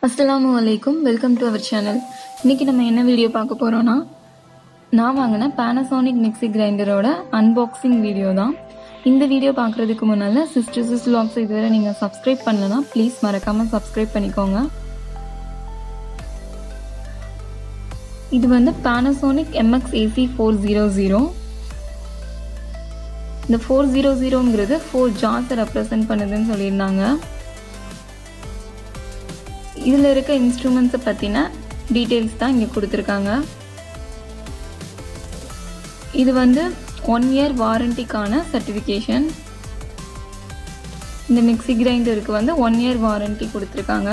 அஸ்ஸலாமு அலைக்கும் welcome to our channel இன்னைக்கு நம்ம என்ன வீடியோ பார்க்க போறோம்னா நான் வாங்கின பேனசோனிக் மிக்ஸி கிரைண்டரோட அன்பாக்சிங் வீடியோ தான் இந்த வீடியோ பார்க்குறதுக்கு முன்னால் சிஸ்டர் சிஸ் லாக்ஸ் இதுவரை நீங்கள் சப்ஸ்கிரைப் பண்ணலனா ப்ளீஸ் மறக்காமல் சப்ஸ்கிரைப் பண்ணிக்கோங்க இது வந்து Panasonic MX AC four zero zero இந்த ஃபோர் ஜீரோ ஜீரோங்கிறது ஃபோர் ஜாஸை ரெப்ரசன்ட் பண்ணுதுன்னு சொல்லியிருந்தாங்க இதில் இருக்க இன்ஸ்ட்ருமெண்ட்ஸை பற்றின டீட்டெயில்ஸ் தான் இங்கே கொடுத்துருக்காங்க இது வந்து ஒன் இயர் வாரண்டிக்கான சர்டிஃபிகேஷன் இந்த மிக்சி கிரைண்டருக்கு வந்து ஒன் இயர் வாரண்டி கொடுத்துருக்காங்க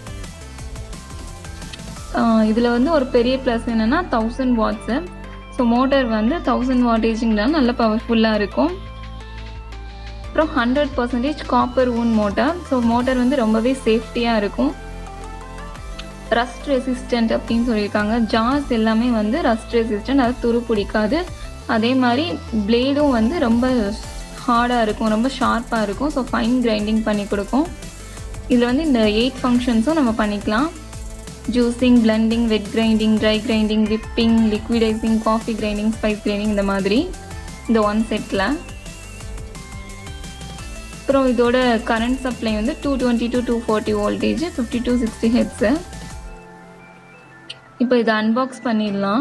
இதில் வந்து ஒரு பெரிய ப்ளஸ் என்னென்னா தௌசண்ட் வாட்ஸு ஸோ மோட்டர் வந்து தௌசண்ட் வாட்டேஜுங்கிறனால நல்ல பவர்ஃபுல்லாக இருக்கும் அப்புறம் ஹண்ட்ரட் பர்சன்டேஜ் காப்பர் ஊன் மோட்டார் ஸோ மோட்டார் வந்து ரொம்பவே சேஃப்டியாக இருக்கும் ரஸ்ட் ரெசிஸ்டன்ட் அப்படின்னு சொல்லியிருக்காங்க ஜாஸ் எல்லாமே வந்து ரஸ்ட் ரெசிஸ்டன்ட் அது துரு பிடிக்காது அதே மாதிரி பிளேடும் வந்து ரொம்ப ஹார்டாக இருக்கும் ரொம்ப ஷார்ப்பாக இருக்கும் ஸோ ஃபைன் கிரைண்டிங் பண்ணி கொடுக்கும் இதில் வந்து இந்த எயிட் ஃபங்க்ஷன்ஸும் நம்ம பண்ணிக்கலாம் juicing blending wet grinding dry grinding whipping liquidising coffee grinding spice grinding இந்த மாதிரி இந்த ஒன் செட்டில் அப்புறம் இதோட கரண்ட் சப்ளை வந்து two twenty to two forty voltage fifty to sixty hertz இப்போ இதை அன்பாக்ஸ் பண்ணிடலாம்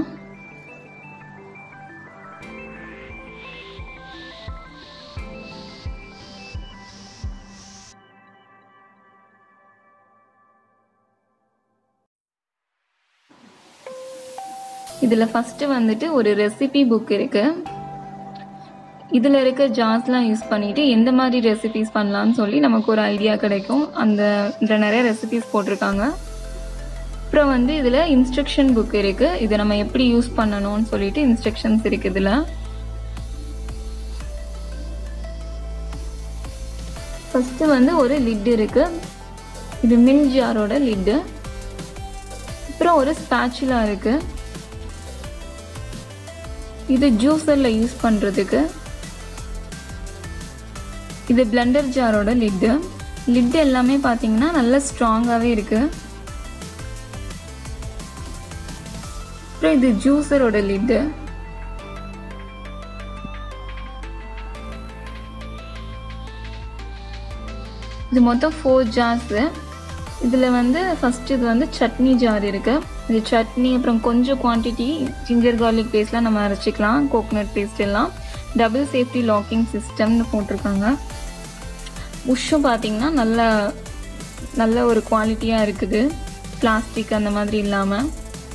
இதில் ஃபஸ்ட்டு வந்துட்டு ஒரு ரெசிபி புக் இருக்குது இதில் இருக்க ஜாஸ்லாம் யூஸ் பண்ணிவிட்டு எந்த மாதிரி ரெசிபிஸ் பண்ணலான்னு சொல்லி நமக்கு ஒரு ஐடியா கிடைக்கும் அந்த இதில் நிறைய ரெசிபிஸ் போட்டிருக்காங்க அப்புறம் வந்து இதில் இன்ஸ்ட்ரக்ஷன் புக் இருக்குது இதை நம்ம எப்படி யூஸ் பண்ணணும்னு சொல்லிட்டு இன்ஸ்ட்ரக்ஷன்ஸ் இருக்குது இதில் ஃபஸ்ட்டு வந்து ஒரு லிட் இருக்குது இது மில் ஜாரோட லிட்டு அப்புறம் ஒரு ஸ்பேச்சுலா இருக்குது இது ஜூஸரில் யூஸ் பண்ணுறதுக்கு இது பிளண்டர் ஜாரோட லிட்டு லிட் எல்லாமே பார்த்தீங்கன்னா நல்லா ஸ்ட்ராங்காகவே இருக்குது அப்புறம் இது ஜூஸரோட லிட்டு இது மொத்தம் ஃபோர் ஜார்ஸு இதில் வந்து ஃபஸ்ட்டு இது வந்து சட்னி ஜார் இருக்குது இது சட்னி அப்புறம் கொஞ்சம் குவான்டிட்டி ஜிஞ்சர் கார்லிக் பேஸ்ட்லாம் நம்ம அரைச்சிக்கலாம் கோகோனட் பேஸ்ட் எல்லாம் டபுள் சேஃப்டி லாக்கிங் சிஸ்டம்னு போட்டிருக்காங்க உஷும் பார்த்தீங்கன்னா நல்ல நல்ல ஒரு குவாலிட்டியாக இருக்குது பிளாஸ்டிக் அந்த மாதிரி இல்லாமல்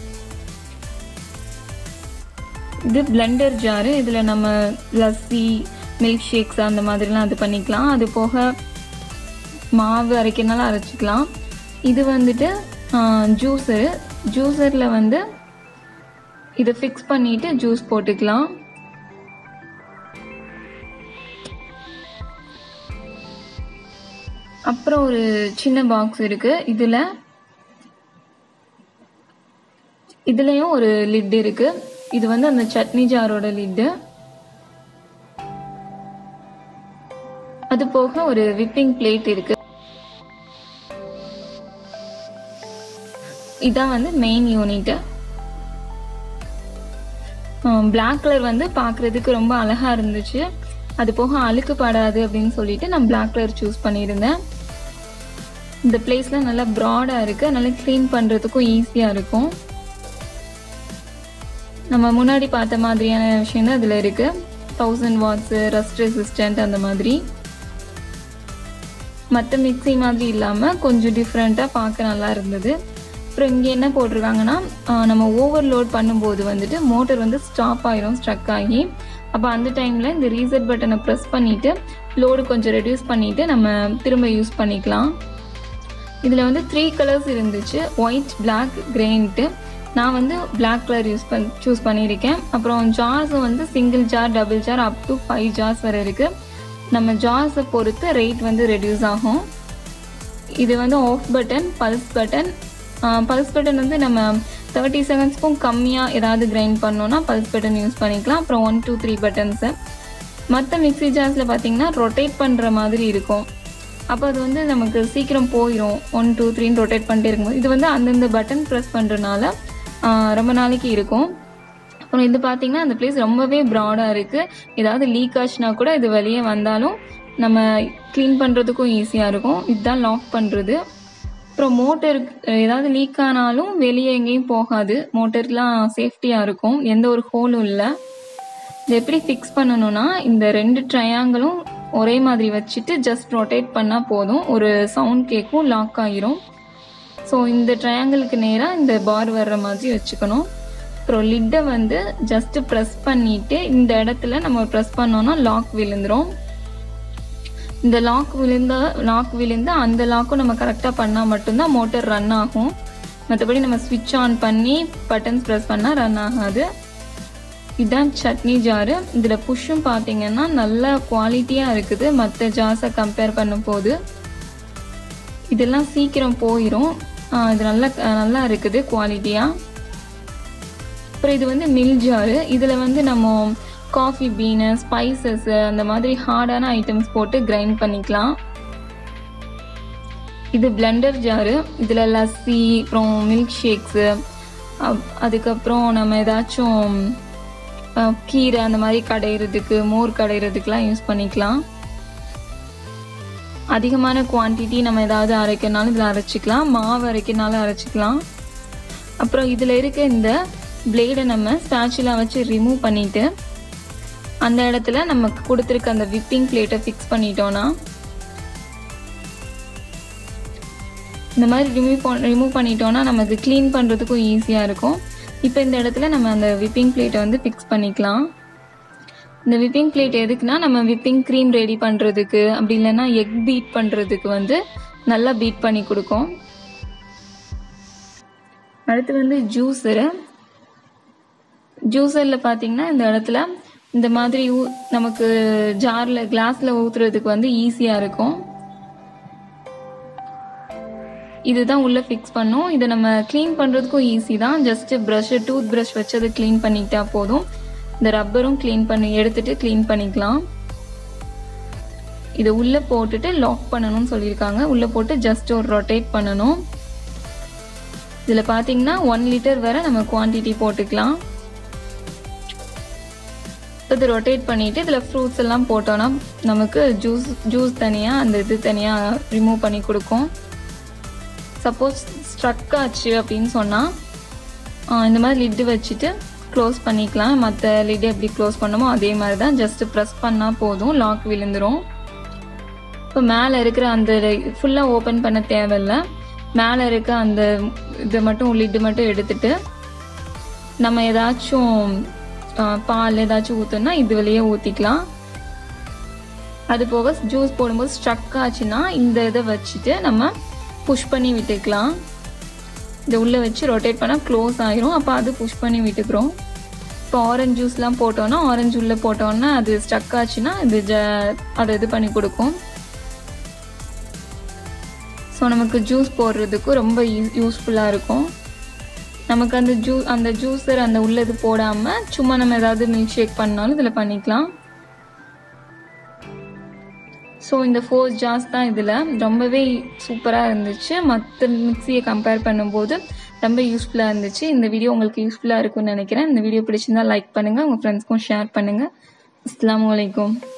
இது பிளெண்டர் ஜாரு இதில் நம்ம லஸ்ஸி மில்க் ஷேக்ஸ் அந்த மாதிரிலாம் அது பண்ணிக்கலாம் அது போக மாவு அரைக்கிறனால அரைச்சிக்கலாம் இது வந்துட்டு ஜூஸரு ஜூஸரில் வந்து இதை ஃபிக்ஸ் பண்ணிவிட்டு ஜூஸ் போட்டுக்கலாம் அப்புறம் ஒரு சின்ன பாக்ஸ் இருக்குது இதில் இதுலேயும் ஒரு லிட் இருக்குது இது வந்து அந்த சட்னி ஜாரோட லிட்டு அது போக ஒரு விப்பிங் பிளேட் இருக்கு இதான் வந்து மெயின் யூனிட் பிளாக் கலர் வந்து பார்க்குறதுக்கு ரொம்ப அழகாக இருந்துச்சு அது போக அழுக்கு படாது அப்படின்னு சொல்லிட்டு நான் பிளாக் கலர் சூஸ் பண்ணியிருந்தேன் இந்த பிளேஸ்லாம் நல்லா ப்ராடாக இருக்குது நல்லா க்ளீன் பண்ணுறதுக்கும் ஈஸியாக இருக்கும் நம்ம முன்னாடி பார்த்த மாதிரியான விஷயம் தான் இதில் இருக்குது தௌசண்ட் வாட்ஸு ரஸ்ட் ரெசிஸ்டன்ட் அந்த மாதிரி மற்ற மிக்சி மாதிரி இல்லாமல் கொஞ்சம் டிஃப்ரெண்ட்டாக பார்க்க நல்லா இருந்தது அப்புறம் இங்கே என்ன போட்டிருக்காங்கன்னா நம்ம ஓவர்லோட் பண்ணும்போது வந்துட்டு மோட்டர் வந்து ஸ்டாப் ஆயிரும் ஸ்ட்ரக் ஆகி அப்போ அந்த டைமில் இந்த ரீசெட் பட்டனை ப்ரெஸ் பண்ணிவிட்டு லோடு கொஞ்சம் ரெடியூஸ் பண்ணிவிட்டு நம்ம திரும்ப யூஸ் பண்ணிக்கலாம் இதில் வந்து த்ரீ கலர்ஸ் இருந்துச்சு ஒயிட் பிளாக் கிரேன்ட்டு நான் வந்து பிளாக் கலர் யூஸ் பண் சூஸ் பண்ணியிருக்கேன் அப்புறம் ஜார்ஸும் வந்து single jar double jar up to five jars வரை இருக்குது நம்ம ஜார்ஸை பொறுத்து ரேட் வந்து ரெடியூஸ் ஆகும் இது வந்து off button pulse button pulse button வந்து நம்ம தேர்ட்டி செகண்ட்ஸ்க்கும் கம்மியாக ஏதாவது கிரைண்ட் பண்ணோன்னா பல்ஸ் பட்டன் யூஸ் பண்ணிக்கலாம் அப்புறம் ஒன் டூ த்ரீ பட்டன்ஸு மற்ற மிக்சி ஜார்ஸில் பார்த்தீங்கன்னா ரொட்டேட் பண்ணுற மாதிரி இருக்கும் அப்போ அது வந்து நமக்கு சீக்கிரம் போயிடும் ஒன் டூ த்ரீன்னு ரொட்டேட் பண்ணிட்டே இருக்கும்போது இது வந்து அந்தந்த பட்டன் ப்ரெஸ் பண்ணுறதுனால ரொம்ப நாளைக்கு இருக்கும் அப்புறம் இது பார்த்தீங்கன்னா அந்த பிளேஸ் ரொம்பவே ப்ராடாக இருக்குது ஏதாவது லீக் ஆச்சுன்னா கூட இது வெளியே வந்தாலும் நம்ம க்ளீன் பண்ணுறதுக்கும் ஈஸியாக இருக்கும் இதுதான் லாக் பண்ணுறது அப்புறம் மோட்டர் ஏதாவது லீக் ஆனாலும் வெளியே எங்கேயும் போகாது மோட்டர்லாம் சேஃப்டியாக இருக்கும் எந்த ஒரு ஹோலும் இல்லை இது எப்படி ஃபிக்ஸ் பண்ணணும்னா இந்த ரெண்டு ட்ரையாங்கிளும் ஒரே மாதிரி வச்சுட்டு ஜஸ்ட் ரொட்டேட் பண்ணால் போதும் ஒரு சவுண்ட் கேட்கும் லாக் ஆகிரும் ஸோ இந்த ட்ரையாங்கிளுக்கு நேராக இந்த பார் வர்ற மாதிரி வச்சுக்கணும் அப்புறம் லிட்டை வந்து ஜஸ்ட் ப்ரெஸ் பண்ணிட்டு இந்த இடத்துல நம்ம ப்ரெஸ் பண்ணோம்னா லாக் விழுந்துரும் இந்த லாக் விழுந்த லாக் விழுந்து அந்த லாக்கும் நம்ம கரெக்டாக பண்ணால் மட்டும்தான் மோட்டர் ரன் ஆகும் மற்றபடி நம்ம ஸ்விட்ச் ஆன் பண்ணி பட்டன்ஸ் ப்ரெஸ் பண்ணால் ரன் ஆகாது இதுதான் சட்னி ஜாரு இதில் புஷ்ஷும் பார்த்தீங்கன்னா நல்ல குவாலிட்டியாக இருக்குது மற்ற ஜார்ஸை கம்பேர் பண்ணும் போது இதெல்லாம் சீக்கிரம் போயிடும் இது நல்லா நல்லா இருக்குது குவாலிட்டியாக அப்புறம் இது வந்து மில் ஜாரு இதில் வந்து நம்ம காஃபி பீனு ஸ்பைசஸ் அந்த மாதிரி ஹார்டான ஐட்டம்ஸ் போட்டு கிரைண்ட் பண்ணிக்கலாம் இது பிளெண்டர் ஜாரு இதில் லஸ்ஸி அப்புறம் மில்க் ஷேக்ஸு அதுக்கப்புறம் நம்ம ஏதாச்சும் கீரை அந்த மாதிரி கடையிறதுக்கு மோர் கடையிறதுக்கெலாம் யூஸ் பண்ணிக்கலாம் அதிகமான குவான்டிட்டி நம்ம ஏதாவது அரைக்கனாலும் இதில் அரைச்சிக்கலாம் மாவு அரைக்கனாலும் அரைச்சிக்கலாம் அப்புறம் இதில் இருக்க இந்த பிளேடை நம்ம ஸ்டாச்சுலாம் வச்சு ரிமூவ் பண்ணிவிட்டு அந்த இடத்துல நமக்கு கொடுத்துருக்க அந்த விப்பிங் பிளேட்டை ஃபிக்ஸ் பண்ணிட்டோன்னா இந்த மாதிரி ரிமூவ் ரிமூவ் பண்ணிட்டோன்னா நமக்கு க்ளீன் பண்ணுறதுக்கும் ஈஸியாக இருக்கும் இப்போ இந்த இடத்துல நம்ம அந்த விப்பிங் பிளேட்டை வந்து ஃபிக்ஸ் பண்ணிக்கலாம் இந்த விப்பிங் பிளேட் எதுக்குன்னா நம்ம விப்பிங் க்ரீம் ரெடி பண்ணுறதுக்கு அப்படி இல்லைன்னா எக் பீட் பண்ணுறதுக்கு வந்து நல்லா பீட் பண்ணி கொடுக்கும் அடுத்து வந்து ஜூஸரு ஜூஸரில் பார்த்தீங்கன்னா இந்த இடத்துல இந்த மாதிரி ஊ நமக்கு ஜாரில் கிளாஸில் ஊற்றுறதுக்கு வந்து ஈஸியாக இருக்கும் இதுதான் உள்ளே ஃபிக்ஸ் பண்ணும் இதை நம்ம க்ளீன் பண்ணுறதுக்கும் ஈஸி தான் ஜஸ்ட்டு ப்ரஷ்ஷு டூத் ப்ரஷ் வச்சு அதை க்ளீன் பண்ணிக்கிட்டா போதும் இந்த ரப்பரும் க்ளீன் பண்ணி எடுத்துட்டு க்ளீன் பண்ணிக்கலாம் இதை உள்ளே போட்டுட்டு லாக் பண்ணணும்னு சொல்லியிருக்காங்க உள்ளே போட்டு ஜஸ்ட் ஒரு ரொட்டேட் பண்ணணும் இதில் பார்த்தீங்கன்னா ஒன் லிட்டர் வரை நம்ம குவான்டிட்டி போட்டுக்கலாம் இது ரொட்டேட் பண்ணிவிட்டு இதில் ஃப்ரூட்ஸ் எல்லாம் போட்டோன்னா நமக்கு ஜூஸ் ஜூஸ் தனியாக அந்த இது தனியாக ரிமூவ் பண்ணி கொடுக்கும் சப்போஸ் ஸ்ட்ரக் ஆச்சு அப்படின்னு சொன்னால் இந்த மாதிரி லிட்டு வச்சுட்டு க்ளோஸ் பண்ணிக்கலாம் மற்ற லிட்டு எப்படி க்ளோஸ் பண்ணமோ அதே மாதிரி தான் ஜஸ்ட்டு ப்ரெஸ் பண்ணால் போதும் லாக் விழுந்துடும் இப்போ மேலே இருக்கிற அந்த ஃபுல்லாக ஓப்பன் பண்ண தேவையில்ல மேலே இருக்க அந்த இதை மட்டும் லிட்டு மட்டும் எடுத்துட்டு நம்ம ஏதாச்சும் பால் ஏதாச்சும் ஊற்றோன்னா இது வெளியே ஊற்றிக்கலாம் அது போக ஜூஸ் போடும்போது ஸ்ட்ரக் ஆச்சுன்னா இந்த இதை வச்சுட்டு நம்ம புஷ் பண்ணி விட்டுக்கலாம் இதை உள்ளே வச்சு ரொட்டேட் பண்ணால் க்ளோஸ் ஆயிரும் அப்போ அது புஷ் பண்ணி விட்டுக்கிறோம் இப்போ ஆரஞ்சு ஜூஸ்லாம் போட்டோன்னா ஆரஞ்சு உள்ளே போட்டோன்னா அது ஸ்டக் ஆச்சுன்னா இது ஜ அதை இது பண்ணி கொடுக்கும் ஸோ நமக்கு ஜூஸ் போடுறதுக்கு ரொம்ப யூஸ்ஃபுல்லாக இருக்கும் நமக்கு அந்த ஜூ அந்த ஜூஸர் அந்த உள்ளது போடாமல் சும்மா நம்ம ஏதாவது மில்க் ஷேக் பண்ணாலும் இதில் பண்ணிக்கலாம் ஸோ இந்த ஃபோர் ஜார்ஸ் தான் இதில் ரொம்பவே சூப்பராக இருந்துச்சு மற்ற மிக்சியை கம்பேர் பண்ணும்போது ரொம்ப யூஸ்ஃபுல்லாக இருந்துச்சு இந்த வீடியோ உங்களுக்கு யூஸ்ஃபுல்லாக இருக்கும்னு நினைக்கிறேன் இந்த வீடியோ பிடிச்சிருந்தா லைக் பண்ணுங்கள் உங்கள் ஃப்ரெண்ட்ஸ்க்கும் ஷேர் பண்ணுங்கள் அஸ்லாம் வலைக்கம்